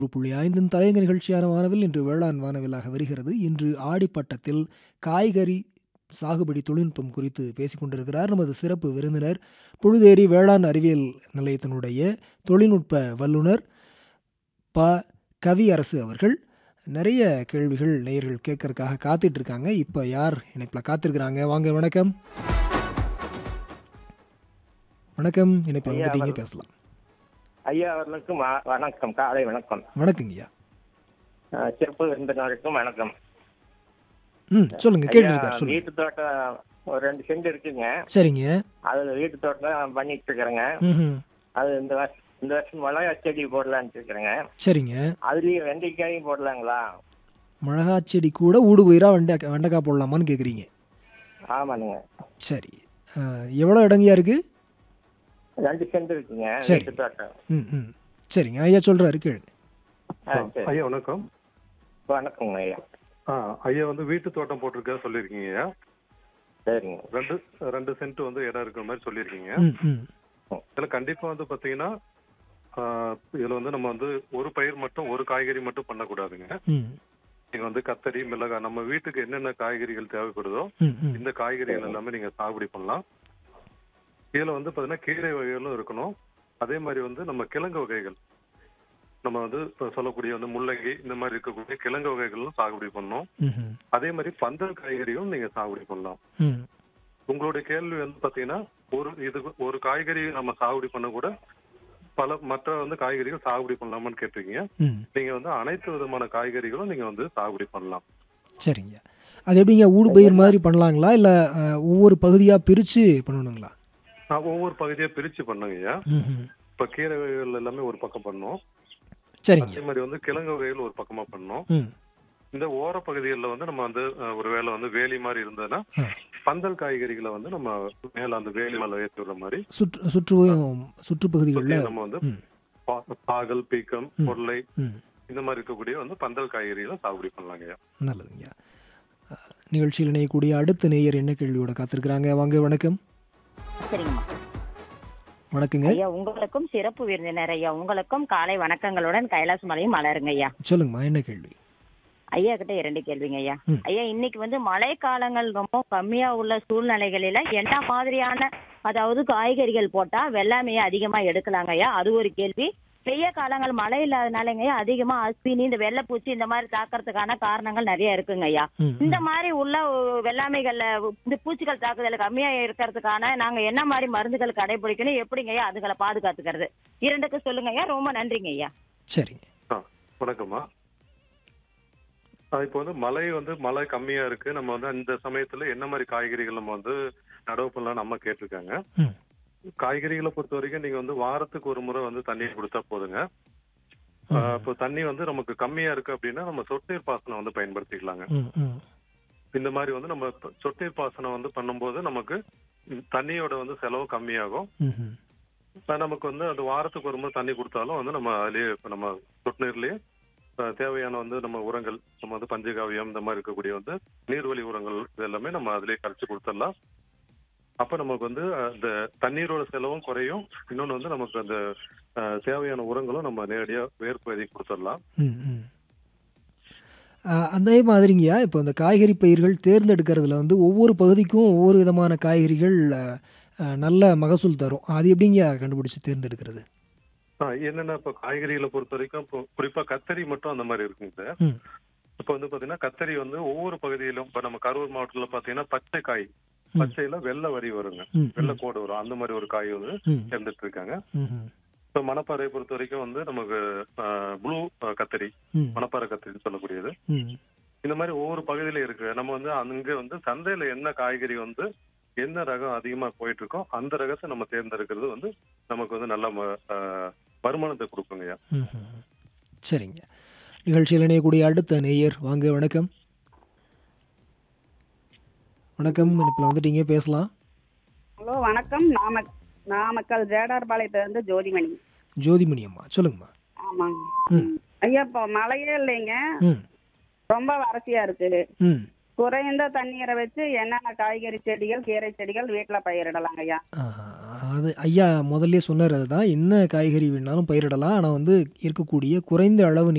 ஒரு புள்ளி ஐந்தின் தலையங்க நிகழ்ச்சியான வானவில் இன்று வேளாண் வானவிலாக வருகிறது இன்று ஆடிப்பட்டத்தில் காய்கறி சாகுபடி தொழில்நுட்பம் குறித்து பேசிக் கொண்டிருக்கிறார் நமது சிறப்பு விருந்தினர் புழுதேரி வேளாண் அறிவியல் நிலையத்தினுடைய தொழில்நுட்ப வல்லுனர் ப கவி அரசு அவர்கள் நிறைய கேள்விகள் நேயர்கள் கேட்கறதுக்காக காத்துட்டு இருக்காங்க இப்போ யார் இணைப்பில் காத்திருக்கிறாங்க வாங்க வணக்கம் வணக்கம் இணைப்பில் ஐயா, வந்துட்டீங்க வணக்கம். பேசலாம் ஐயா அவர்களுக்கும் வ- வணக்கம் காலை வணக்கம் வணக்கங்கய்யா அஹ், சிறப்பு விருந்தினருக்கும் வணக்கம் ம் சொல்லுங்க கேள்வி ஐயா, இருக்கார் சொல்லுங்க வீட்டு தோட்டம் ஒரு ரெண்டு சென்ட் இருக்குங்க சரிங்க அதுல வீட்டு தோட்டம் தான் பண்ணிட்டு இருக்கிறேங்க ம் அது இந்த வருஷம் இந்த வருஷம் மிளகா செடி போடலான்னு இருக்கிறேங்க சரிங்க அதுலயும் வெண்டைக்காயும் போடலாங்களா மிளகா செடி கூட ஊடு பயிரா வெண்டைக்காய் வெண்டைக்காய் போடலாமான்னு கேட்குறீங்க ஆமானுங்க சரி எவ்வளோ இடங்கயா இருக்கு ரெண்டு சென்ட் இருக்குங்க சரி. வீட்டு தோட்டம் ம் ம் சரிங்க ஐயா சொல்கிறாரு கேளுங்க ஆ, சரி ஐயா வணக்கம் வணக்கங்க ஐயா ஆ ஐயா வந்து வீட்டு தோட்டம் போட்டிருக்கா சொல்லியிருக்கீங்க ஐயா சரிங்க ரெண்டு ரெண்டு சென்ட் வந்து இடம் இருக்கிற மாதிரி சொல்லியிருக்கீங்க ம் ம் இதுல கண்டிப்பா வந்து பாத்தீங்கன்னா ஆ, இதுல வந்து நம்ம வந்து ஒரு பயிர் மட்டும் ஒரு காய்கறி மட்டும் பண்ணக்கூடாதுங்க ம் நீங்க வந்து கத்தரி மிளகாய் நம்ம வீட்டுக்கு என்னென்ன காய்கறிகள் தேவைப்படுதோ ம் ம் இந்த காய்கறிகள் எல்லாமே நீங்க சாகுபடி பண்ணலாம் இதுல வந்து பாத்தீங்கன்னா கீரை வகைகளும் இருக்கணும் அதே மாதிரி வந்து நம்ம கிழங்கு வகைகள் நம்ம வந்து இப்ப சொல்லக்கூடிய வந்து முள்ளங்கி இந்த மாதிரி இருக்கக்கூடிய கிழங்கு வகைகளும் சாகுபடி பண்ணணும் ம் அதே மாதிரி பந்தல் காய்கறியும் நீங்க சாகுபடி பண்ணலாம் ம் உங்களுடைய கேள்வி வந்து பாத்தீங்கன்னா ஒரு இது ஒரு காய்கறி நம்ம சாகுபடி பண்ண கூட பல மற்ற வந்து காய்கறிகள் சாகுபடி பண்ணலாமான்னு கேட்டிருக்கீங்க ம் நீங்க வந்து அனைத்து விதமான காய்கறிகளும் நீங்க வந்து சாகுபடி பண்ணலாம் சரிங்க அது எப்படிங்க ஊடு பயிர் மாதிரி பண்ணலாங்களா இல்லை ஒவ்வொரு பகுதியாக பிரித்து பண்ணணுங்களா நான் ஒவ்வொரு பகுதியா பிரிச்சு பண்ணுங்கய்யா ம் ம் இப்ப கீரை வகைகள் எல்லாமே ஒரு பக்கம் பண்ணோம் சரிங்க அதே மாதிரி வந்து கிழங்கு வகைகள் ஒரு பக்கமா பண்ணோம் ம் இந்த ஓர பகுதிகளில் வந்து நம்ம வந்து அஹ், ஒருவேளை வந்து வேலி மாதிரி இருந்ததுன்னா ஆ. பந்தல் காய்கறிகளை வந்து நம்ம மேல அந்த வேலி மேல ஏற்றி விடுற மாதிரி சுற்று சுற்று சுற்றுப்பகுதிகளில் நம்ம வந்து ம் பா- பாகல் பீக்கம் ம். பொருளை ம் இந்த மாதிரி இருக்கக்கூடிய வந்து பந்தல் காய்கறிகளை சாகுபடி பண்ணலாங்க நல்லதுங்க அஹ், நிகழ்ச்சியில் இணையக்கூடிய அடுத்த நேயர் என்ன கேள்வியோட காத்திருக்கிறாங்க வாங்க வணக்கம் சரிங்கம்மா வணக்கங்க ஐயா உங்களுக்கும் சிறப்பு விருந்தினர் ஐயா உங்களுக்கும் காலை வணக்கங்களுடன் கைலாஸ் மலையும் மலருங்க ஐயா சொல்லுங்கம்மா என்ன கேள்வி ஐயா கிட்ட இரண்டு கேள்விங்க ஐயா ம். ஐயா இன்னைக்கு வந்து மழை காலங்கள் ரொம்ப கம்மியா உள்ள சூழ்நிலைகளில என்ன மாதிரியான அதாவது காய்கறிகள் போட்டா வெள்ளாமையை அதிகமா எடுக்கலாங்க ஐயா அது ஒரு கேள்வி பெய்ய காலங்கள் மழை இல்லாதனாலங்க ஐயா அதிகமா அஸ்வினி இந்த வெள்ளைப்பூச்சி இந்த மாதிரி தாக்கறதுக்கான காரணங்கள் நிறைய இருக்குங்க ஐயா ம் இந்த ம். மாதிரி உள்ள அஹ், வெள்ளாமைகள்ல இந்த பூச்சிகள் தாக்குதல் கம்மியா இருக்கிறதுக்கான நாங்க என்ன மாதிரி மருந்துகள் கடைபிடிக்கணும் எப்படிங்க ஐயா அதுகளை பாதுகாத்துக்கிறது இரண்டுக்கு சொல்லுங்க ஐயா ரொம்ப நன்றிங்க ஐயா சரிங்க ஆ வணக்கம்மா ஆ, இப்போ வந்து மழை வந்து மழை கம்மியா இருக்கு நம்ம வந்து அந்த சமயத்துல என்ன மாதிரி காய்கறிகள் நம்ம வந்து நடவு பண்ணலாம் நம்ம கேட்டிருக்காங்க ம் காய்கறிகளை பொறுத்த வரைக்கும் நீங்க வந்து வாரத்துக்கு ஒரு முறை வந்து தண்ணி கொடுத்தா போதுங்க ஆ, ம். இப்போ தண்ணி வந்து நமக்கு கம்மியா இருக்கு அப்படின்னா நம்ம சொட்டு நீர் பாசனம் வந்து பயன்படுத்திக்கலாங்க ம் ம் இந்த மாதிரி வந்து நம்ம இப்ப சொட்டு நீர் பாசனம் வந்து பண்ணும்போது நமக்கு ம், தண்ணியோட வந்து செலவு கம்மியாகும் ம் ம் இப்ப நமக்கு வந்து அது வாரத்துக்கு ஒரு முறை தண்ணி கொடுத்தாலும் வந்து நம்ம அதுலயே இப்ப நம்ம சொட்டு நீர்லயே அஹ், தேவையான வந்து நம்ம உரங்கள் நம்ம வந்து பஞ்சகாவியம் இந்த மாதிரி இருக்கக்கூடிய வந்து நீர்வழி உரங்கள் இது எல்லாமே நம்ம அதுலயே கரைச்சு கொடுத்துடலாம் அப்ப நமக்கு வந்து அஹ், இந்த தண்ணீரோட செலவும் குறையும் இன்னொன்னு வந்து நமக்கு அந்த அஹ், தேவையான உரங்களும் நம்ம நேரடியா வேர்ப்பதி கொடுத்துடலாம் ம் ம் அஹ், அதே மாதிரிங்கய்யா இப்போ இந்த காய்கறி பயிர்கள் தேர்ந்தெடுக்கிறதுல வந்து ஒவ்வொரு பகுதிக்கும் ஒவ்வொரு விதமான காய்கறிகள் அஹ், அஹ், நல்ல மகசூல் தரும் அது எப்படிங்கய்யா கண்டுபிடிச்சு தேர்ந்தெடுக்கிறது ஆஹ், என்னன்னா இப்ப காய்கறிகளை பொறுத்த வரைக்கும் இப்போ குறிப்பா கத்தரி மட்டும் அந்த மாதிரி இருக்குங்க சார் ம் இப்ப வந்து பாத்தீங்கன்னா கத்தரி வந்து ஒவ்வொரு பகுதியிலும் இப்ப நம்ம கரூர் மாவட்டத்துல பாத்தீங்கன்னா பச்சை காய் ம். பச்சையில வெள்ளை வரி வருங்க ம் வெள்ளை கோடு வரும் அந்த மாதிரி ஒரு காய் வந்து ம் இருந்துட்டு இருக்காங்க ம் ம் இப்ப மணப்பாறையை பொறுத்த வரைக்கும் வந்து நமக்கு ப்ளூ கத்தரி ம் மணப்பாறை கத்தரின்னு சொல்லக்கூடியது ம் இந்த மாதிரி ஒவ்வொரு பகுதியில இருக்கு நம்ம வந்து அங்க வந்து சந்தையில என்ன காய்கறி வந்து என்ன ரகம் அதிகமா போயிட்டு இருக்கோ அந்த ரகத்தை நம்ம தேர்ந்தெடுக்கிறது வந்து நமக்கு வந்து நல்ல ம- ஆஹ், வருமானத்தை கொடுக்குங்கய்யா ம், ம், ம். சரிங்க நிகழ்ச்சியில் இணையக்கூடிய அடுத்த நேயர் வாங்க வணக்கம் வணக்கம் இப்போ வந்துட்டீங்க பேசலாம் ஹலோ வணக்கம் நாம நாமக்கல் ஜேடார்பாளையத்திலிருந்து ஜோதிமணி ஜோதிமணி அம்மா சொல்லுங்கம்மா ஆமாங்க ம் ஐயா இப்போ மழையே இல்லைங்க ம் ரொம்ப வறட்சியா இருக்கு ம் குறைந்த தண்ணீரை வச்சு என்னென்ன காய்கறி செடிகள் கீரை செடிகள் வீட்டில் பயிரிடலாங்க ஐயா ஆஹா. அது ஐயா முதல்ல சொன்னார் அதுதான் என்ன காய்கறி வேணாலும் பயிரிடலாம் ஆனால் வந்து இருக்கக்கூடிய குறைந்த அளவு